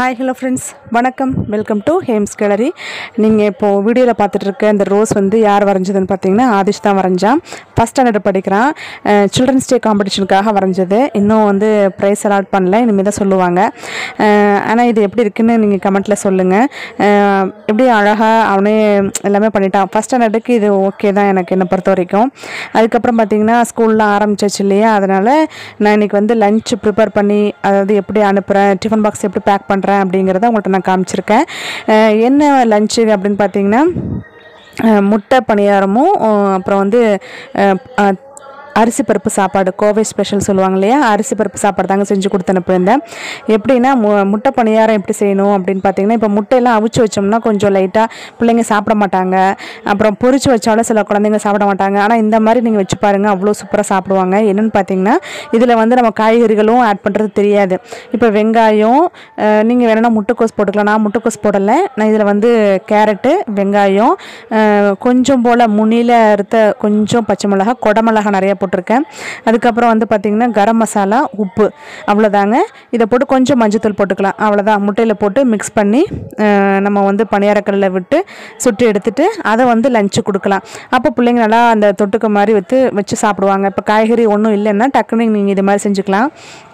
hi hello friends வணக்கம் welcome to Hem's gallery நீங்கள் இப்போது வீடியோவில் பார்த்துட்டு இருக்க இந்த ரோஸ் வந்து யார் வரைஞ்சதுன்னு பார்த்தீங்கன்னா ஆதிஷ் தான் வரைஞ்சான் ஃபஸ்ட் ஸ்டாண்டர்ட் படிக்கிறான் சில்ட்ரன்ஸ் டே காம்படிஷனுக்காக வரைஞ்சது இன்னும் வந்து ப்ரைஸ் அலாட் பண்ணல இனிமேல் தான் சொல்லுவாங்க ஆனால் இது எப்படி இருக்குன்னு நீங்கள் கமெண்ட்டில் சொல்லுங்கள் எப்படி அழகாக அவனே எல்லாமே பண்ணிட்டான் ஃபஸ்ட் ஸ்டாண்டர்டுக்கு இது ஓகே தான் எனக்கு என்னை பொறுத்த வரைக்கும் அதுக்கப்புறம் பார்த்தீங்கன்னா ஸ்கூல்லாம் ஆரம்பிச்சிச்சு இல்லையா அதனால் நான் இன்றைக்கி வந்து லஞ்ச் ப்ரிப்பேர் பண்ணி அதாவது எப்படி அனுப்புகிறேன் டிஃபன் பாக்ஸ் எப்படி பேக் பண்ணுறேன் அப்படிங்கிறத உங்கள்கிட்ட நான் காமிச்சிருக்கேன் அஹ் என்ன லஞ்சு அப்படின்னு பார்த்தீங்கன்னா அஹ் முட்டை பணியாரமும் அஹ் அப்புறம் வந்து அஹ் அஹ் அரிசி பருப்பு சாப்பாடு கோவை ஸ்பெஷல் சொல்லுவாங்க இல்லையா அரிசி பருப்பு சாப்பாடு தாங்க செஞ்சு கொடுத்து அனுப்பியிருந்தேன் எப்படின்னா மு முட்டை பணியாரம் எப்படி செய்யணும் அப்படின்னு பார்த்தீங்கன்னா இப்போ முட்டையெல்லாம் அவிச்சு வச்சோம்னா கொஞ்சம் லைட்டாக பிள்ளைங்க சாப்பிட மாட்டாங்க அப்புறம் பொரிச்சு வச்சாலும் சில குழந்தைங்க சாப்பிட மாட்டாங்க ஆனால் இந்த மாதிரி நீங்கள் வச்சு பாருங்கள் அவ்வளோ சூப்பராக சாப்பிடுவாங்க என்னென்னு பார்த்தீங்கன்னா இதில் வந்து நம்ம காய்கறிகளும் ஆட் பண்ணுறது தெரியாது இப்போ வெங்காயம் நீங்கள் வேணும்னா முட்டைக்கோஸ் போட்டுக்கலாம் நான் முட்டைக்கோஸ் போடலை நான் இதில் வந்து கேரட்டு வெங்காயம் அஹ், கொஞ்சம் போல் முனியில் அறுத்த கொஞ்சம் பச்சை மிளகா கொடமிளகா நிறைய போட்டிருக்கேன் அதுக்கப்புறம் வந்து பார்த்திங்கன்னா கரம் மசாலா உப்பு அவ்வளோதாங்க இதை போட்டு கொஞ்சம் மஞ்சத்தூள் போட்டுக்கலாம் அவ்வளோதான் முட்டையில் போட்டு மிக்ஸ் பண்ணி அஹ், நம்ம வந்து பணியாரக்கல்லில் விட்டு சுட்டு எடுத்துட்டு அதை வந்து லஞ்சு கொடுக்கலாம் அப்போ பிள்ளைங்க நல்லா அந்த தொட்டுக்க மாதிரி வச்சு வச்சு சாப்பிடுவாங்க இப்போ காய்கறி ஒன்றும் இல்லைன்னா டக்குன்னு நீங்கள் இது மாதிரி செஞ்சுக்கலாம்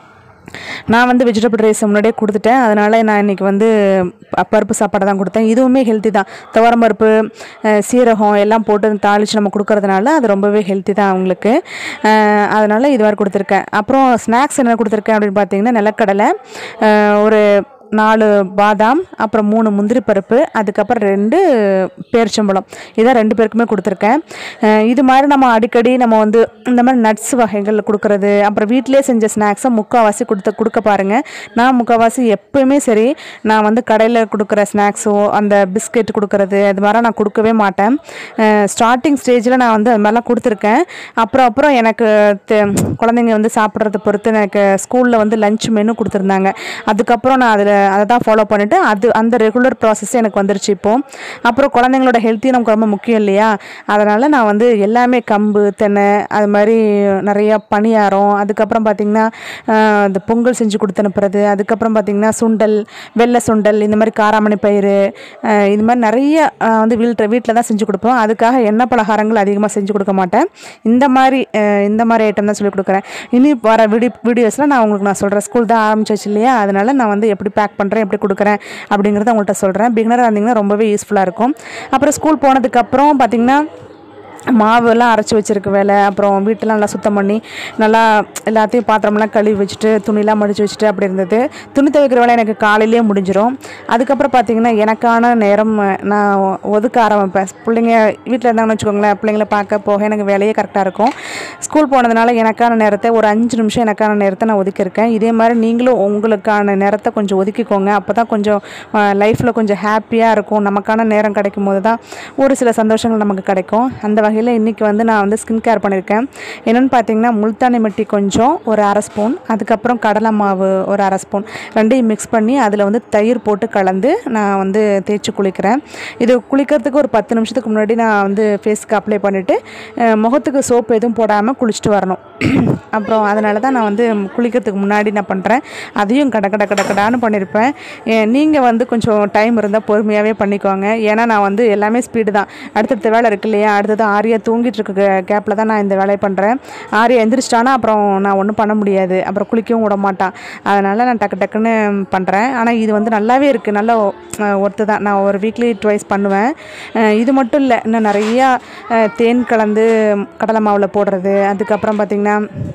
நான் வந்து வெஜிடபிள் ரைஸ் முன்னாடியே கொடுத்துட்டேன் அதனால் நான் இன்றைக்கி வந்து ப- பருப்பு சாப்பாடு தான் கொடுத்தேன் இதுவுமே ஹெல்த்தி தான் துவரம் பருப்பு அஹ், சீரகம் எல்லாம் போட்டு தாளித்து நம்ம கொடுக்கறதுனால அது ரொம்பவே ஹெல்த்தி தான் அவங்களுக்கு அஹ், அதனால் இது மாதிரி கொடுத்துருக்கேன் அப்புறம் ஸ்நாக்ஸ் என்ன கொடுத்துருக்கேன் அப்படின்னு பார்த்தீங்கன்னா நிலக்கடலை அஹ், ஒரு நாலு பாதாம் அப்புறம் மூணு முந்திரி பருப்பு அதுக்கப்புறம் ரெண்டு பேரிச்சம்பழம் இதான் ரெண்டு பேருக்குமே கொடுத்துருக்கேன் அஹ் இது மாதிரி நம்ம அடிக்கடி நம்ம வந்து இந்த மாதிரி நட்ஸ் வகைகள் கொடுக்கறது அப்புறம் வீட்டிலே செஞ்ச ஸ்நாக்ஸை முக்கால்வாசி கொடுத்து கொடுக்க பாருங்கள் நான் முக்கால்வாசி எப்பயுமே சரி நான் வந்து கடையில் கொடுக்குற ஸ்நாக்ஸோ அந்த பிஸ்கெட் கொடுக்கறது அது மாதிரி நான் கொடுக்கவே மாட்டேன் ஸ்டார்டிங் ஸ்டேஜில் நான் வந்து அது மாதிரிலாம் கொடுத்துருக்கேன் அப்புறம் அப்புறம் எனக்கு தெ- குழந்தைங்க வந்து சாப்பிட்றத பொறுத்து எனக்கு ஸ்கூலில் வந்து லஞ்ச் மெனு கொடுத்துருந்தாங்க அதுக்கப்புறம் நான் அதில் அதை தான் ஃபாலோ பண்ணிவிட்டு அது அந்த ரெகுலர் ப்ராசஸ் எனக்கு வந்துருச்சு இப்போது அப்புறம் குழந்தைங்களோட ஹெல்த்தையும் நமக்கு ரொம்ப முக்கியம் இல்லையா அதனால் நான் வந்து எல்லாமே கம்பு தென்னை அது மாதிரி நிறையா பணியாரம் அதுக்கப்புறம் பார்த்திங்கன்னா ஆஹ், இந்த பொங்கல் செஞ்சு கொடுத்து அனுப்புறது அதுக்கப்புறம் பார்த்திங்கன்னா சுண்டல் வெள்ளை சுண்டல் இந்த மாதிரி காராமணி பயிறு ஆஹ், இது மாதிரி நிறைய ஆஹ், வந்து வீட்டில் வீட்டில் தான் செஞ்சு கொடுப்போம் அதுக்காக எண்ணெய் பலகாரங்கள் அதிகமாக செஞ்சு கொடுக்க மாட்டேன் இந்த மாதிரி ஆஹ், இந்த மாதிரி ஐட்டம் தான் சொல்லி கொடுக்குறேன் இனி வர வீடியோ வீடியோஸில் நான் உங்களுக்கு நான் சொல்கிறேன் ஸ்கூல் தான் ஆரம்பிச்சிச்சு இல்லையா அதனால் நான் வந்து எப்படி பேக் பண்ணுறேன் எப்படி கொடுக்குறேன் அப்படிங்கிறத உங்கள்கிட்ட சொல்கிறேன் பிகினராக இருந்தீங்கன்னா ரொம்பவே யூஸ்ஃபுல்லாக இருக்கும் அப்புறம் ஸ்கூல் போனதுக்கப்புறம் பார்த்திங்கன்னா மாவெல்லாம் அரைச்சி வச்சிருக்க வேலை அப்புறம் வீட்டெல்லாம் நல்லா சுத்தம் பண்ணி நல்லா எல்லாத்தையும் பாத்திரமெல்லாம் கழுவி வச்சுட்டு துணிலாம் மடித்து வச்சுட்டு அப்படி இருந்தது துணி துவைக்கிற வேலை எனக்கு காலையிலேயே முடிஞ்சிடும் அதுக்கப்புறம் பார்த்தீங்கன்னா எனக்கான நேரம் அஹ், நான் ஒதுக்க ஆரம்பிப்பேன் பிள்ளைங்க வீட்டில் இருந்தாங்கன்னு வச்சுக்கோங்களேன் பிள்ளைங்கள பார்க்க போக எனக்கு வேலையே கரெக்டாக இருக்கும் ஸ்கூல் போனதுனால எனக்கான நேரத்தை ஒரு அஞ்சு நிமிஷம் எனக்கான நேரத்தை நான் ஒதுக்கியிருக்கேன் இதே மாதிரி நீங்களும் உங்களுக்கான நேரத்தை கொஞ்சம் ஒதுக்கிக்கோங்க அப்போ தான் கொஞ்சம் லைஃப்பில் கொஞ்சம் ஹாப்பியாக இருக்கும் நமக்கான நேரம் கிடைக்கும் போது தான் ஒரு சில சந்தோஷங்கள் நமக்கு கிடைக்கும் அந்த வகையில் இன்றைக்கி வந்து நான் வந்து ஸ்கின் கேர் பண்ணியிருக்கேன் என்னென்னு பார்த்தீங்கன்னா முல்தானி மெட்டி கொஞ்சம் ஒரு அரை ஸ்பூன் அதுக்கப்புறம் கடலை மாவு ஒரு அரை ஸ்பூன் ரெண்டையும் மிக்ஸ் பண்ணி அதில் வந்து தயிர் போட்டு கலந்து நான் வந்து தேய்ச்சி குளிக்கிறேன் இது குளிக்கிறதுக்கு ஒரு பத்து நிமிஷத்துக்கு முன்னாடி நான் வந்து ஃபேஸ்க்கு அப்ளை பண்ணிவிட்டு முகத்துக்கு சோப்பு எதுவும் போடாமல் குளிச்சுட்டு வரணும் அப்புறம் அதனால தான் நான் வந்து குளிக்கிறதுக்கு முன்னாடி நான் பண்ணுறேன் அதையும் கட கட கட கடான்னு பண்ணியிருப்பேன் நீங்கள் வந்து கொஞ்சம் டைம் இருந்தால் பொறுமையாகவே பண்ணிக்கோங்க ஏன்னா நான் வந்து எல்லாமே ஸ்பீடு தான் அடுத்தடுத்த வேலை இருக்கு இல்லையா அடுத்தது ஆரியா தூங்கிட்டு இருக்க கேப்பில் தான் நான் இந்த வேலையை பண்ணுறேன் ஆரியா எந்திரிச்சிட்டானா அப்புறம் நான் ஒன்றும் பண்ண முடியாது அப்புறம் குளிக்கவும் விட மாட்டான் அதனால் நான் டக்கு டக்குன்னு பண்ணுறேன் ஆனால் இது வந்து நல்லாவே இருக்குது நல்ல ஒர்த்து தான் நான் ஒரு வீக்லி ட்வைஸ் பண்ணுவேன் அஹ் இது மட்டும் இல்லை இன்னும் நிறையா அஹ் தேன் கலந்து கடலை மாவில் போடுறது அதுக்கப்புறம் பார்த்திங்கன்னா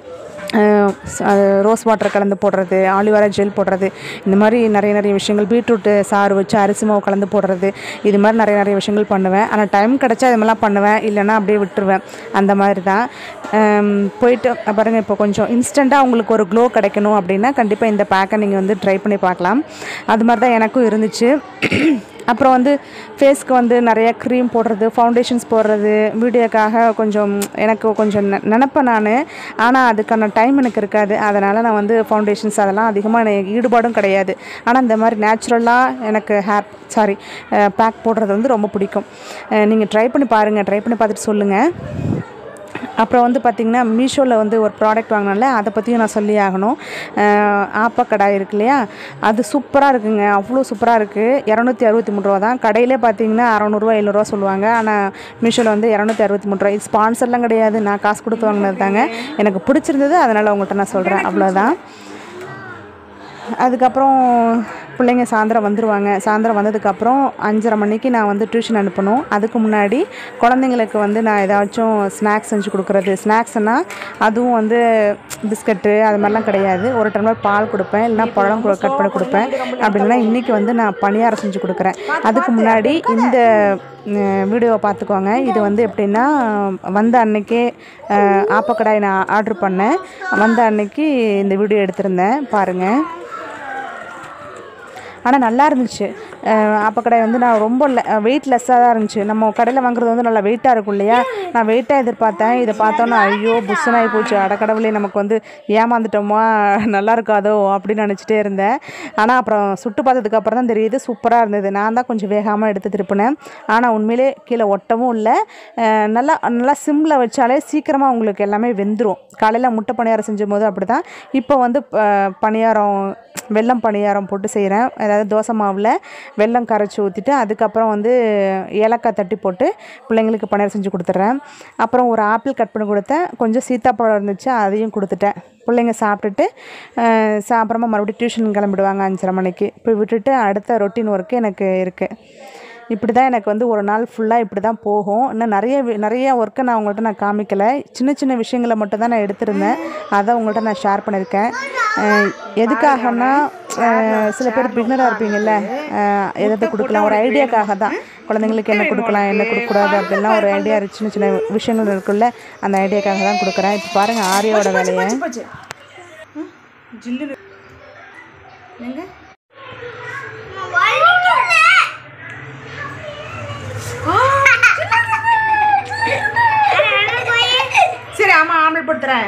ரோஸ் வாட்டர் கலந்து போடுறது ஆலிவேரா ஜெல் போடுறது இந்த மாதிரி நிறைய நிறைய விஷயங்கள் பீட்ரூட்டு சாறு வச்சு அரிசி மாவு கலந்து போடுறது இது மாதிரி நிறைய நிறைய விஷயங்கள் பண்ணுவேன் ஆனால் டைம் கிடச்சா இது மாதிரிலாம் பண்ணுவேன் இல்லைன்னா அப்படியே விட்டுருவேன் அந்த மாதிரி தான் ஹம், போயிட்டு பாருங்கள் இப்போ கொஞ்சம் இன்ஸ்டண்ட்டாக உங்களுக்கு ஒரு க்ளோ கிடைக்கணும் அப்படின்னா கண்டிப்பாக இந்த பேக்கை நீங்கள் வந்து ட்ரை பண்ணி பார்க்கலாம் அது மாதிரி தான் எனக்கும் இருந்துச்சு அப்புறம் வந்து ஃபேஸ்க்கு வந்து நிறைய க்ரீம் போடுறது ஃபவுண்டேஷன்ஸ் போடுறது வீடியோக்காக கொஞ்சம் எனக்கு கொஞ்சம் நெ- நினப்பேன் நான் ஆனால் அதுக்கான டைம் எனக்கு இருக்காது அதனால் நான் வந்து ஃபவுண்டேஷன்ஸ் அதெல்லாம் அதிகமாக எனக்கு ஈடுபாடும் கிடையாது ஆனால் இந்த மாதிரி நேச்சுரலாக எனக்கு ஹேர் சாரி பேக் போடுறது வந்து ரொம்ப பிடிக்கும் நீங்கள் ட்ரை பண்ணி பாருங்கள் ட்ரை பண்ணி பார்த்துட்டு சொல்லுங்கள் அப்புறம் வந்து பார்த்திங்கன்னா மீஷோவில் வந்து ஒரு ப்ராடக்ட் வாங்கினால அதை பற்றியும் நான் சொல்லி ஆகணும் அஹ் ஆப்பக்கடாய் இருக்கு இல்லையா அது சூப்பராக இருக்குங்க அவ்வளோ சூப்பராக இருக்குது இரநூத்தி அறுபத்தி மூணு ரூபா தான் கடையிலே பார்த்தீங்கன்னா அறநூறுவா எழுநூறுவா சொல்லுவாங்க ஆனால் மீஷோவில் வந்து இரநூத்தி அறுபத்தி மூணு ரூபா இது ஸ்பான்சர்லாம் கிடையாது நான் காசு கொடுத்து வாங்கினது தாங்க எனக்கு பிடிச்சிருந்தது அதனால் உங்கள்கிட்ட நான் சொல்கிறேன் அவ்வளோதான் அதுக்கப்புறம் பிள்ளைங்க சாயந்தரம் வந்துடுவாங்க சாயந்தரம் வந்ததுக்கப்புறம் அஞ்சரை மணிக்கு நான் வந்து டியூஷன் அனுப்பணும் அதுக்கு முன்னாடி குழந்தைங்களுக்கு வந்து நான் ஏதாச்சும் ஸ்நாக்ஸ் செஞ்சு கொடுக்குறது ஸ்நாக்ஸ்னால் அதுவும் வந்து பிஸ்கட்டு அது மாதிரிலாம் கிடையாது ஒரு டம்ளர் பால் கொடுப்பேன் இல்லைனா பழம் கட் பண்ணி கொடுப்பேன் அப்படி இல்லைன்னா இன்றைக்கி வந்து நான் பணியாரம் செஞ்சு கொடுக்குறேன் அதுக்கு முன்னாடி இந்த வீடியோவை பார்த்துக்கோங்க இது வந்து எப்படின்னா வந்த அன்னைக்கே அஹ், ஆப்பக்கடாய் நான் ஆர்டர் பண்ணேன் வந்த அன்னைக்கு இந்த வீடியோ எடுத்திருந்தேன் பாருங்கள் ஆனால் நல்லா இருந்துச்சு அஹ் ஆப்பக்கடாய் வந்து நான் ரொம்ப வெயிட் லெஸ்ஸாக தான் இருந்துச்சு நம்ம கடையில் வாங்குறது வந்து நல்லா வெயிட்டாக இருக்கும் இல்லையா நான் வெயிட்டாக எதிர்பார்த்தேன் இதை பார்த்தோன்னா ஐயோ புஷ்ஷனாகி போச்சு அடக்கடவுளே நமக்கு வந்து ஏமாந்துட்டோமா நல்லா இருக்காதோ அப்படின்னு நினச்சிட்டே இருந்தேன் ஆனால் அப்புறம் சுட்டு பார்த்ததுக்கு அப்புறம் தான் தெரியுது சூப்பராக இருந்தது நான் தான் கொஞ்சம் வேகாமல் எடுத்து திருப்பினேன் ஆனால் உண்மையிலே கீழே ஒட்டவும் இல்லை அஹ் நல்லா நல்லா சிம்மில் வச்சாலே சீக்கிரமாக உங்களுக்கு எல்லாமே வெந்துடும் காலையில் முட்டை பணியாரம் செஞ்சும் போது அப்படி தான் இப்போ வந்து ப- பணியாரம் வெல்லம் பணியாரம் போட்டு செய்கிறேன் அதாவது தோசை மாவில் வெல்லம் கரைச்சி ஊற்றிட்டு அதுக்கப்புறம் வந்து ஏலக்காய் தட்டி போட்டு பிள்ளைங்களுக்கு பணியாரம் செஞ்சு கொடுத்துட்றேன் அப்புறம் ஒரு ஆப்பிள் கட் பண்ணி கொடுத்தேன் கொஞ்சம் சீத்தாப்பழம் இருந்துச்சு அதையும் கொடுத்துட்டேன் பிள்ளைங்க சாப்பிட்டுட்டு அஹ், சா அப்புறமா மறுபடியும் டியூஷன் கிளம்பிடுவாங்க அஞ்சரை மணிக்கு போய் விட்டுட்டு அடுத்த ரொட்டீன் ஒர்க்கு எனக்கு இருக்குது இப்படி தான் எனக்கு வந்து ஒரு நாள் ஃபுல்லாக இப்படி தான் போகும் இன்னும் நிறைய வி- நிறைய ஒர்க்கை நான் உங்கள்கிட்ட நான் காமிக்கலை சின்ன சின்ன விஷயங்களை மட்டும் தான் நான் எடுத்திருந்தேன் அதை உங்கள்கிட்ட நான் ஷேர் பண்ணியிருக்கேன் அஹ் எதுக்காகனா அஹ் சில பேர் பிகினராக இருப்பீங்கல்ல அஹ் எதை கொடுக்கலாம் ஒரு ஐடியாக்காக தான் குழந்தைங்களுக்கு என்ன கொடுக்கலாம் என்ன கொடுக்கக்கூடாது அப்படின்லாம் ஒரு ஐடியா சின்ன சின்ன விஷயங்கள் இருக்குல்ல அந்த ஐடியாக்காக தான் கொடுக்குறேன் இப்போ பாருங்கள் ஆரியோட வேலையை ஜில்லு எங்க சரி ஆமாம் ஆம்லெட் போட்டுறேன்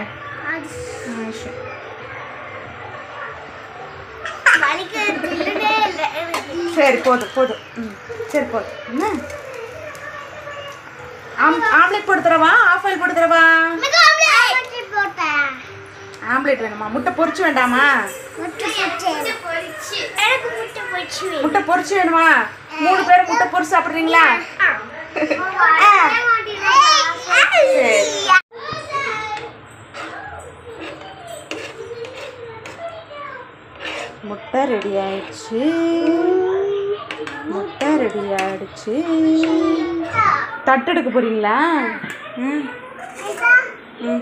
சரி போதும் போதும் ம் சரி போதும் என்ன ஆம் ஆம்லெட் போட்டு தரவா ஆஃப் ஆயில் போட்டு தரவா ஆம்லெட் வேணுமா முட்டை பொரிச்சு வேண்டாமா முட்டை பொரிச்சு வேணுமா மூணு பேர் முட்டை பொரிச்சு சாப்பிட்றீங்களா முட்டை ரெடி ஆயிடுச்சு முட்டை ரெடி ஆயிடுச்சு தட்டு எடுக்க போறீங்களா ம் ம்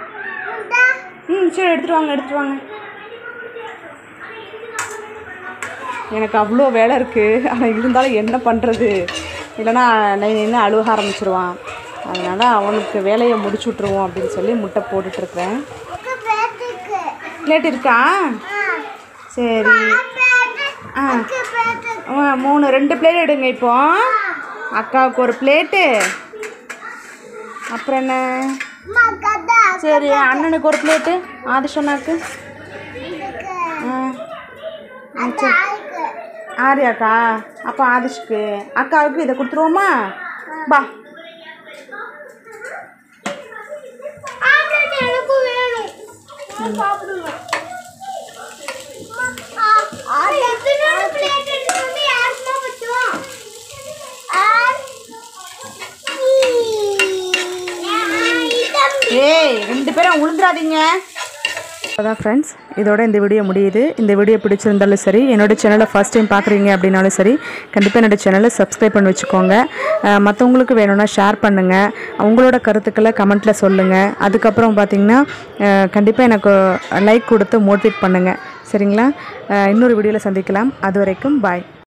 ம் சரி எடுத்துட்டு வாங்க எடுத்துட்டு வாங்க எனக்கு அவ்வளோ வேலை இருக்குது ஆனால் இருந்தாலும் என்ன பண்ணுறது இல்லைன்னா நின்று அழுக ஆரம்பிச்சிருவான் அதனால் அவனுக்கு வேலையை முடிச்சு விட்ருவோம் அப்படின்னு சொல்லி முட்டை போட்டுட்ருக்குறேன் பிளேட் இருக்கா சரி ஆ ஆ, மூணு ரெண்டு பிளேட் எடுங்க இப்போ அக்காவுக்கு ஒரு பிளேட்டு அப்புறம் என்ன சரி அண்ணனுக்கு ஒரு பிளேட்டு ஆதிஷனாக்கு ஆ ஆ, சரி ஆரியாக்கா அப்போ ஆதிஷ்க்கு அக்காவுக்கு இதை கொடுத்துருவோமா பா ஏய் ரெண்டு பேரும் உளுந்துராதீங்க அதான் ஃப்ரெண்ட்ஸ் இதோட இந்த வீடியோ முடியுது இந்த வீடியோ பிடிச்சிருந்தாலும் சரி என்னோட சேனலை ஃபஸ்ட் டைம் பார்க்குறீங்க அப்படின்னாலும் சரி கண்டிப்பாக என்னோட சேனலை சப்ஸ்கிரைப் பண்ணி வச்சுக்கோங்க அஹ் மற்றவங்களுக்கு வேணும்னா ஷேர் பண்ணுங்கள் உங்களோட கருத்துக்களை கமெண்ட்டில் சொல்லுங்கள் அதுக்கப்புறம் பார்த்தீங்கன்னா கண்டிப்பாக எனக்கு லைக் கொடுத்து மோட்டிவேட் பண்ணுங்கள் சரிங்களா அஹ் இன்னொரு வீடியோவில் சந்திக்கலாம் அது வரைக்கும் பாய்